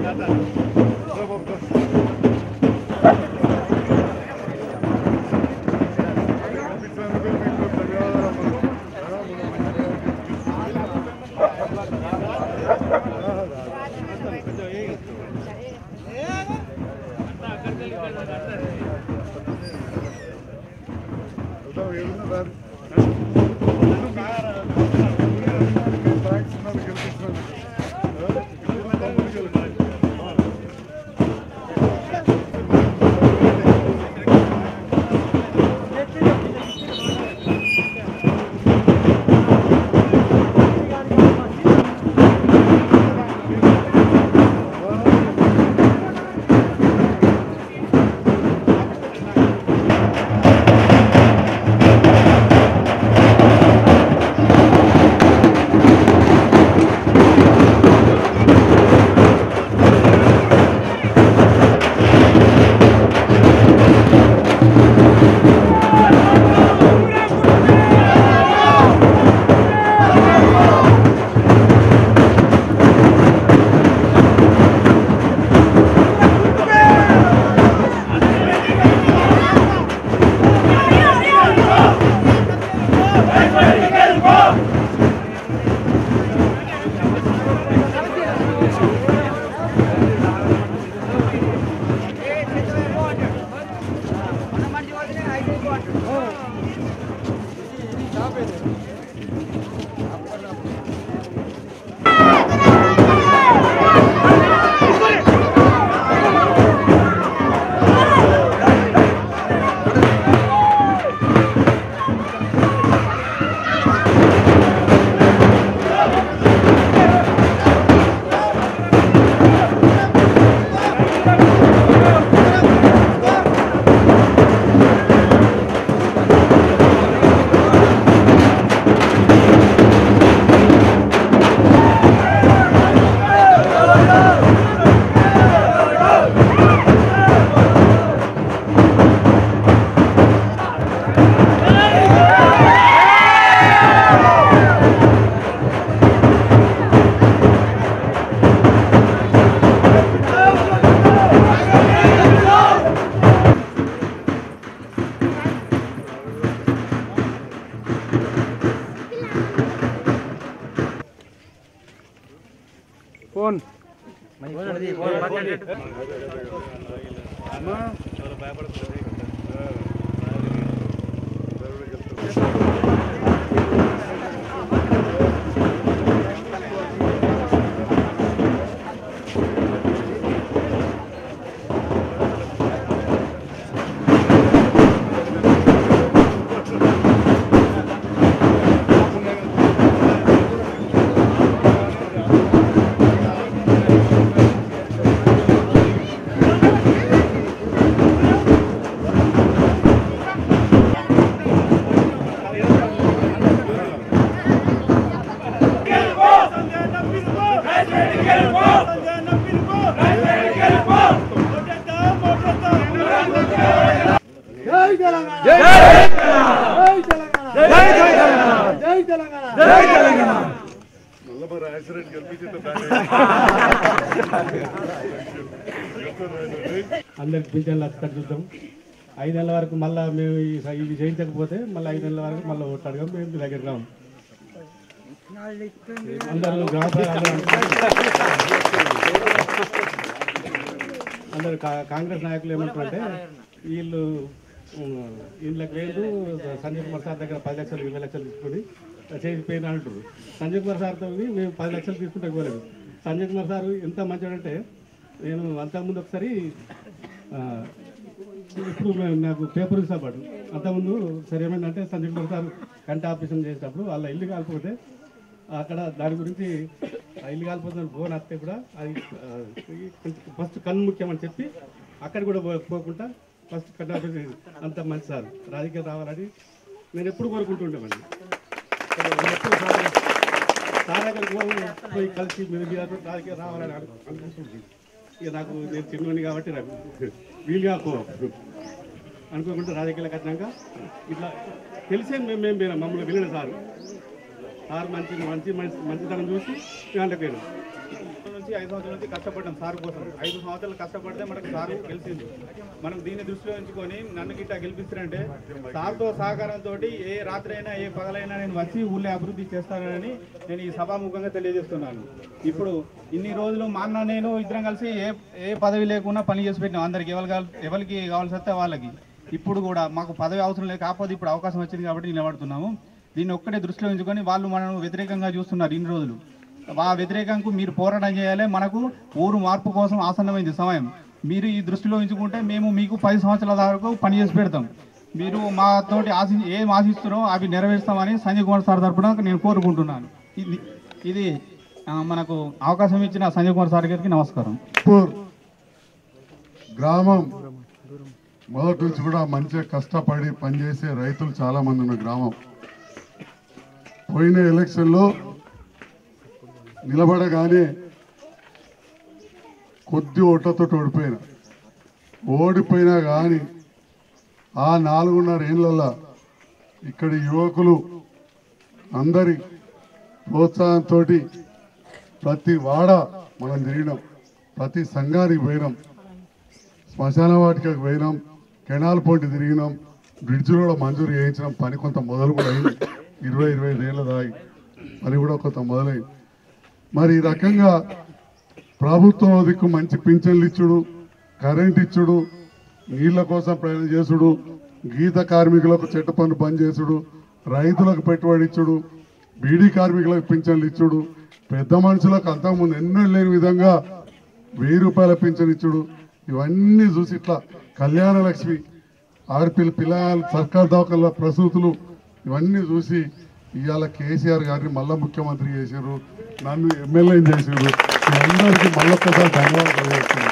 phone మళ్ళీ మరి accident గెలిపించింది అందరికి పింఛన్లు అక్కడ చూద్దాం ఐదు నెలల వరకు మళ్ళీ మేము ఈ- ఇవి చేయించకపోతే మళ్ళీ ఐదు నెలల వరకు మళ్ళీ ఓట్లాడగా మేము మీ దగ్గర రాము అందరూ గ్రామ ప్రజలు అందరూ కా- కాంగ్రెస్ నాయకులు ఏమంటారంటే వీళ్ళు ఉమ్, వీళ్ళకి లేదు సంజయ్ కుమార్ సార్ దగ్గర పది లక్షలు ఇరవై లక్షలు తీసుకొని చేసిపోయిన అంటారు సంజయ్ కుమార్ సార్తో మేము పది లక్షలు తీసుకుంటే పోలేదు సంజయ్ కుమార్ సార్ ఎంత మంచివాడంటే నేను అంతకుముందు ఒకసారి ఆ, ఇప్పుడు మేము- నాకు పేపర్ ఇస్తాడు అంతకుముందు సరే ఏమైందంటే సంజయ్ కుమార్ సార్ కంటి ఆపరేషన్ చేసేటప్పుడు వాళ్ళ ఇల్లు కాకపోతే అక్కడ దాని గురించి ఆ ఇల్లు కాలిపోతున్న ఫోన్ వస్తే కూడా అది ఆ, కొంచెం ఫస్ట్ కన్ను ముఖ్యమని చెప్పి అక్కడ కూడా పో- పోకుండా ఫస్ట్ కన్ను ఆపరేషన్ అంత మంచి సార్ రాజకీయం రావాలని నేను ఎప్పుడు కోరుకుంటుండేవాడిని నేను ఎప్పుడు సార్ సార్ దగ్గరికి పోయి- పోయి కలిసి మీరు మీరు అటు రాజకీయం రావాలని అను- అనుకుంటుంది ఇక నాకు నేను చిన్నోని కాబట్టి నాకు వీలుగా పో అనుకోకుండా రాజకీయాలకు వచ్చినాక ఇట్లా తెలిసే మేము మేము పోయినాం మమ్మల్ని వెళ్ళిన సార్ సార్ మంచి మంచి మంచి మంచితనం చూసి దాంట్లో పోయినాం నుంచి ఐదు సంవత్సరాల నుంచి కష్టపడ్డాం సార్ కోసం ఐదు సంవత్సరాలు కష్టపడితే మనకు సార్ గెలిచింది మనం దీన్ని దృష్టిలో ఉంచుకొని నన్ను గిట్ట గెలిపిస్తారంటే సార్తో సహకారంతో ఏ రాత్రి అయినా ఏ పగలైనా నేను వచ్చి ఊళ్ళో అభివృద్ధి చేస్తానని నేను ఈ సభాముఖంగా తెలియజేస్తున్నాను ఇప్పుడు ఇన్ని రోజులు మా అన్న నేను ఇద్దరం కలిసి ఏ ఏ పదవి లేకుండా పని చేసి పెట్టినాం అందరికి ఎవరు కావాలి ఎవరికి కావాల్సి వస్తే వాళ్ళకి ఇప్పుడు కూడా మాకు పదవి అవసరం లేదు కాకపోతే ఇప్పుడు అవకాశం వచ్చింది కాబట్టి నిలబడుతున్నాము దీన్ని ఒక్కటే దృష్టిలో ఉంచుకొని వాళ్ళు మనను వ్యతిరేకంగా చూస్తున్నారు ఇన్ని రోజులు ఆ వ్యతిరేకంకు మీరు పోరాటం చేయాలి మనకు ఊరు మార్పు కోసం ఆసన్నమైంది సమయం మీరు ఈ దృష్టిలో ఉంచుకుంటే మేము మీకు పది సంవత్సరాల వరకు పని చేసి పెడతాం మీరు మాతోటి ఆశి ఏం ఆశిస్తున్నారో అవి నెరవేరుస్తామని సంజయ్ కుమార్ సార్ తరపున నేను కోరుకుంటున్నాను ఇది ఇది ఆ, మనకు అవకాశం ఇచ్చిన సంజయ్ కుమార్ సార్ గారికి నమస్కారం పూర్ గ్రామం మొదటి నుంచి కూడా మంచిగా కష్టపడి పనిచేసే రైతులు చాలా మంది ఉన్న గ్రామం పోయిన ఎలక్షన్లో నిలబడగానే కొద్ది ఓట్లతో ఓడిపోయిన ఓడిపోయినా కానీ ఆ నాలుగున్నర ఏళ్ళల్లో ఇక్కడి యువకులు అందరి ప్రోత్సాహంతో ప్రతి వాడ మనం తిరిగినాం ప్రతి సంఘానికి పోయినాం శ్మశాన వాటికకు పోయినాం కెనాల్ పోటీ తిరిగినాం బ్రిడ్జ్లు కూడా మంజూరు చేయించినాం పని కొంత మొదలు కూడా అయింది ఇరవై ఇరవై ఐదు ఏళ్ళ దాగి పని కూడా కొంత మొదలైంది మరి ఈ రకంగా ప్రభుత్వం దిక్కు మంచి పింఛన్లు ఇచ్చుడు కరెంట్ ఇచ్చుడు నీళ్ల కోసం ప్రయాణం చేసుడు గీత కార్మికులకు చెట్టు పన్ను బంద్ చేసుడు రైతులకు పెట్టుబడి ఇచ్చుడు బీడీ కార్మికులకు పింఛన్లు ఇచ్చుడు పెద్ద మనుషులకు అంతకుముందు ఎన్నో లేని విధంగా వెయ్యి రూపాయల పింఛన్ ఇచ్చుడు ఇవన్నీ చూసి ఇట్లా కళ్యాణ లక్ష్మి ఆడపిల్ల పిల్లలు సర్కార్ దవాఖాన ప్రసూతులు ఇవన్నీ చూసి ఇవాళ కేసీఆర్ గారిని మళ్ళా ముఖ్యమంత్రి చేశారు నన్ను ఎమ్మెల్యే చేశారు అందరికీ మళ్ళొక్కసారి ధన్యవాదాలు తెలియజేస్తున్నాను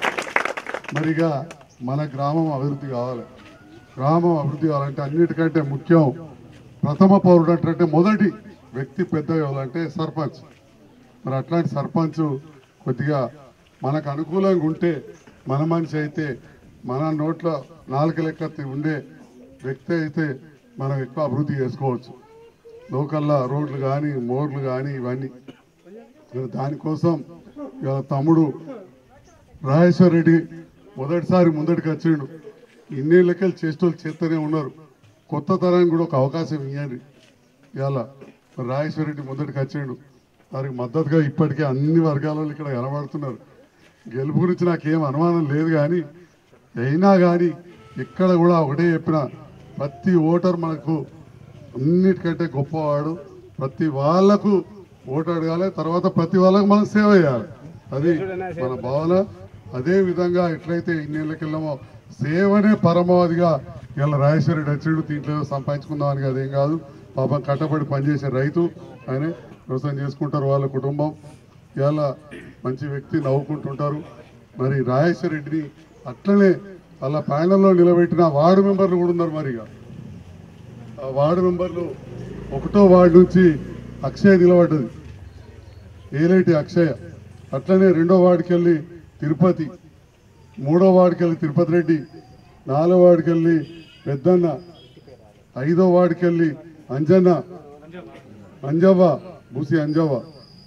మరిగా మన గ్రామం అభివృద్ధి కావాలి గ్రామం అభివృద్ధి కావాలంటే అన్నిటికంటే ముఖ్యం ప్రథమ పౌరుడు అంటే మొదటి వ్యక్తి పెద్ద కావాలంటే సర్పంచ్ మరి అట్లాంటి సర్పంచ్ కొద్దిగా మనకు అనుకూలంగా ఉంటే మన మనిషి అయితే మన నోట్లో నాలుగు లెక్క ఉండే వ్యక్తి అయితే మనం ఎక్కువ అభివృద్ధి చేసుకోవచ్చు లోకల్లా రోడ్లు కానీ మోర్లు కానీ ఇవన్నీ మరి దానికోసం ఇవాళ తమ్ముడు రాజేశ్వర రెడ్డి మొదటిసారి ముందటికి వచ్చిండు ఇన్నేళ్ళకెళ్ళి చేసేటోళ్ళు చేస్తూనే ఉన్నారు కొత్త తరానికి కూడా ఒక అవకాశం ఇవ్వండి ఇవాళ మరి రాజేశ్వర రెడ్డి ముందటికి వచ్చిండు వారికి మద్దతుగా ఇప్పటికే అన్ని వర్గాల వాళ్ళు ఇక్కడ కనబడుతున్నారు గెలుపు గురించి నాకేం అనుమానం లేదు కానీ అయినా కానీ ఇక్కడ కూడా ఒకటే చెప్పిన ప్రతి ఓటర్ మనకు అన్నిటికంటే గొప్పవాడు ప్రతి వాళ్ళకు ఓటు అడగాలి తర్వాత ప్రతి వాళ్ళకు మనం సేవ చేయాలి అది మన భావన అదే విధంగా ఎట్లయితే ఇన్నేళ్ళకెళ్ళామో సేవనే పరమావధిగా ఇలా రాజేశ్వర రెడ్డి వచ్చిండు దీంట్లో ఏదో సంపాదించుకుందామని అదేం కాదు పాపం కట్టబడి పనిచేసే రైతు ఆయన వ్యవసాయం చేసుకుంటారు వాళ్ళ కుటుంబం ఇలా మంచి వ్యక్తి నవ్వుకుంటుంటారు మరి రాజేశ్వర రెడ్డిని అట్లనే అలా ప్యానల్లో నిలబెట్టిన వార్డు మెంబర్లు కూడా ఉన్నారు మరి ఇక ఆ వార్డు మెంబర్లు ఒకటో వార్డు నుంచి అక్షయ నిలబడ్డది ఏలేటి అక్షయ అట్లనే రెండో వార్డుకి వెళ్ళి తిరుపతి మూడో వార్డుకి వెళ్ళి తిరుపతి రెడ్డి నాలుగో వార్డుకి వెళ్ళి పెద్దన్న ఐదో వార్డుకి వెళ్ళి అంజన్న అంజవ్వ బూసి అంజవ్వ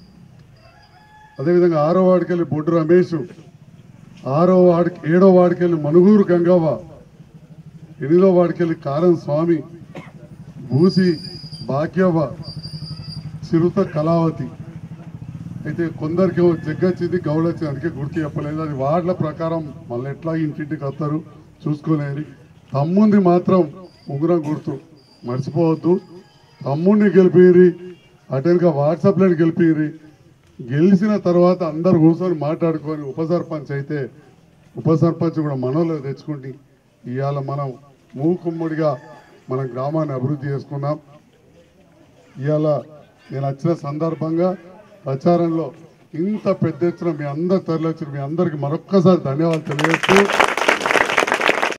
అదేవిధంగా ఆరో వార్డుకి వెళ్ళి బొడ్డు రమేష్ ఆరో వార్డుకి ఏడో వార్డుకి వెళ్ళి మనుగూరు గంగవ్వ ఎనిమిదో వాడికి వెళ్ళి కారం స్వామి భూసి భాగ్యవ చిరుత కళావతి అయితే కొందరికి జగ్గొచ్చింది గౌడొచ్చింది అందుకే గుర్తు చెప్పలేదు అది వార్డుల ప్రకారం మళ్ళీ ఎట్లా ఇంటింటికి వస్తారు చూసుకోలేని తమ్ముంది మాత్రం ఉంగరం గుర్తు మర్చిపోవద్దు తమ్ముడిని గెలిపిరి అటెన్గా వాట్సాప్లో గెలిపిరి గెలిచిన తర్వాత అందరు కూర్చొని మాట్లాడుకొని ఉప సర్పంచ్ అయితే ఉప సర్పంచ్ కూడా మనలో తెచ్చుకుంటే ఇవాళ మనం మూకుమ్మడిగా మన గ్రామాన్ని అభివృద్ధి చేసుకున్నాం ఇవాళ నేను వచ్చిన సందర్భంగా ప్రచారంలో ఇంత పెద్ద ఎత్తున మీ అందరు తరలి వచ్చి మీ అందరికి మరొక్కసారి ధన్యవాదాలు తెలియజేస్తూ